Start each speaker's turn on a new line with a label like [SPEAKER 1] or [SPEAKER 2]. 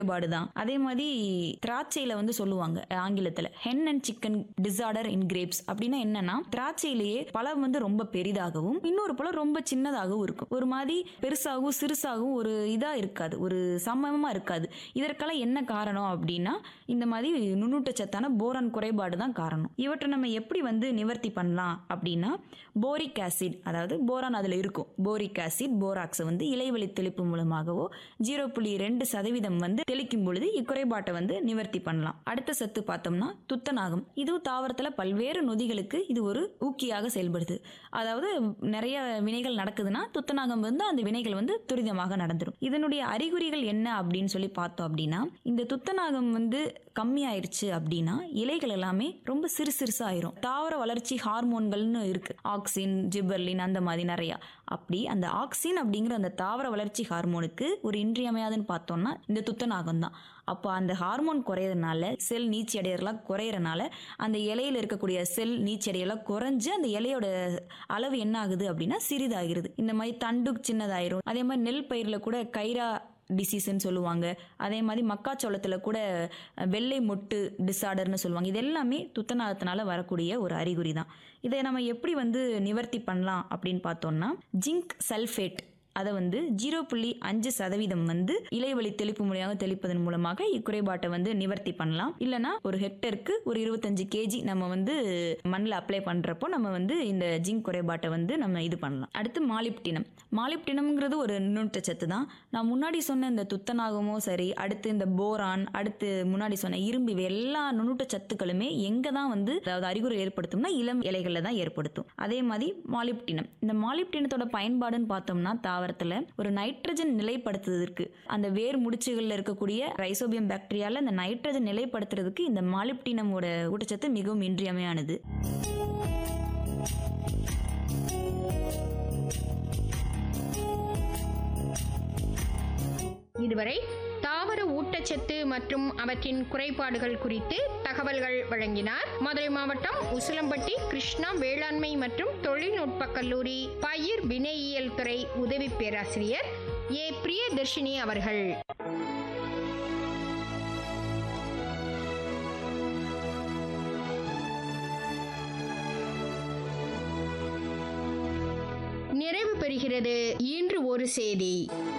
[SPEAKER 1] குறைபாடு தான் அதே மாதிரி திராட்சையில வந்து சொல்லுவாங்க ஆங்கிலத்துல hen and chicken disorder in grapes அப்படின்னா என்னன்னா திராட்சையிலேயே பழம் வந்து ரொம்ப பெரிதாகவும் இன்னொரு பழம் ரொம்ப சின்னதாகவும் இருக்கும் ஒரு மாதிரி பெருசாகவும் சிறுசாகவும் ஒரு இதா இருக்காது ஒரு சமமா இருக்காது இதற்கெல்லாம் என்ன காரணம் அப்படின்னா இந்த மாதிரி நுண்ணூட்டச்சத்தான போரான் குறைபாடு தான் காரணம் இவற்றை நம்ம எப்படி வந்து நிவர்த்தி பண்ணலாம் அப்படின்னா போரிக் ஆசிட் அதாவது போரான் அதில் இருக்கும் போரிக் ஆசிட் போராக்ஸை வந்து இலைவழி தெளிப்பு மூலமாகவோ ஜீரோ புள்ளி ரெண்டு சதவீதம் வந்து தெளிக்கும் பொழுது இக்குறைபாட்டை வந்து நிவர்த்தி பண்ணலாம் அடுத்த சத்து பார்த்தோம்னா துத்தநாகம் இது தாவரத்தில் பல்வேறு நொதிகளுக்கு இது ஒரு ஊக்கியாக செயல்படுது அதாவது நிறைய வினைகள் நடக்குதுன்னா துத்தநாகம் வந்து அந்த வினைகள் வந்து துரிதமாக நடந்துடும் இதனுடைய அறிகுறிகள் என்ன அப்படின்னு சொல்லி பார்த்தோம் அப்படின்னா இந்த துத்தநாகம் வந்து கம்மியாயிருச்சு அப்படின்னா இலைகள் எல்லாமே ரொம்ப சிறு சிறுசா ஆயிரும் தாவர வளர்ச்சி ஹார்மோன்கள்னு இருக்கு ஆக்சின் ஜிபர்லின் அந்த மாதிரி நிறையா அப்படி அந்த ஆக்சின் அப்படிங்கிற அந்த தாவர வளர்ச்சி ஹார்மோனுக்கு ஒரு இன்றியமையாதுன்னு பார்த்தோம்னா இந்த துத்தநாகம் தான் அப்போ அந்த ஹார்மோன் குறையறதுனால செல் நீச்சி அடையறலாம் குறையறனால அந்த இலையில இருக்கக்கூடிய செல் நீச்சி அடையலாம் குறைஞ்சு அந்த இலையோட அளவு என்ன ஆகுது அப்படின்னா சிறிதாகிறது இந்த மாதிரி தண்டு சின்னதாயிரும் அதே மாதிரி நெல் பயிரில் கூட கைரா டிசீஸ்ன்னு சொல்லுவாங்க அதே மாதிரி மக்காச்சோளத்தில் கூட அஹ், வெள்ளை மொட்டு டிஸார்டர்னு சொல்லுவாங்க இது எல்லாமே துத்தநாகத்தினால வரக்கூடிய ஒரு அறிகுறி தான் இதை நம்ம எப்படி வந்து நிவர்த்தி பண்ணலாம் அப்படின்னு பார்த்தோம்னா ஜிங்க் சல்ஃபேட் அதை வந்து ஜீரோ புள்ளி அஞ்சு சதவீதம் வந்து இலைவழி தெளிப்பு மூலியமாக தெளிப்பதன் மூலமாக இக்குறைபாட்டை வந்து நிவர்த்தி பண்ணலாம் இல்லைனா ஒரு ஹெக்டருக்கு ஒரு இருபத்தஞ்சு கேஜி நம்ம வந்து மண்ணில் அப்ளை பண்ணுறப்போ நம்ம வந்து இந்த ஜிங்க் குறைபாட்டை வந்து நம்ம இது பண்ணலாம் அடுத்து மாலிப்டினம் மாலிப்டினம்ங்கிறது ஒரு நுண்ணூட்டச்சத்து தான் நான் முன்னாடி சொன்ன இந்த துத்தநாகமோ சரி அடுத்து இந்த போரான் அடுத்து முன்னாடி சொன்ன இரும்பு இவை எல்லா நுண்ணூட்டச்சத்துக்களுமே எங்கே தான் வந்து அதாவது அறிகுறி ஏற்படுத்தும்னா இளம் இலைகளில் தான் ஏற்படுத்தும் அதே மாதிரி மாலிப்டினம் இந்த மாலிப்டினத்தோட பயன்பாடுன்னு பார்த்தோம்னா தாவரத்தில் ஒரு நைட்ரஜன் நிலைப்படுத்துவதற்கு அந்த வேர் முடிச்சுகளில் இருக்கக்கூடிய ரைசோபியம் பாக்டீரியால இந்த நைட்ரஜன் நிலைப்படுத்துறதுக்கு இந்த மாலிப்டினமோட ஊட்டச்சத்து மிகவும் இன்றியமையானது
[SPEAKER 2] இதுவரை தாவர ஊட்டச்சத்து மற்றும் அவற்றின் குறைபாடுகள் குறித்து தகவல்கள் வழங்கினார் மதுரை மாவட்டம் உசிலம்பட்டி கிருஷ்ணா வேளாண்மை மற்றும் தொழில்நுட்ப கல்லூரி பயிர் வினையியல் துறை உதவி பேராசிரியர் ஏ பிரியதர்ஷினி அவர்கள் நிறைவு பெறுகிறது இன்று ஒரு செய்தி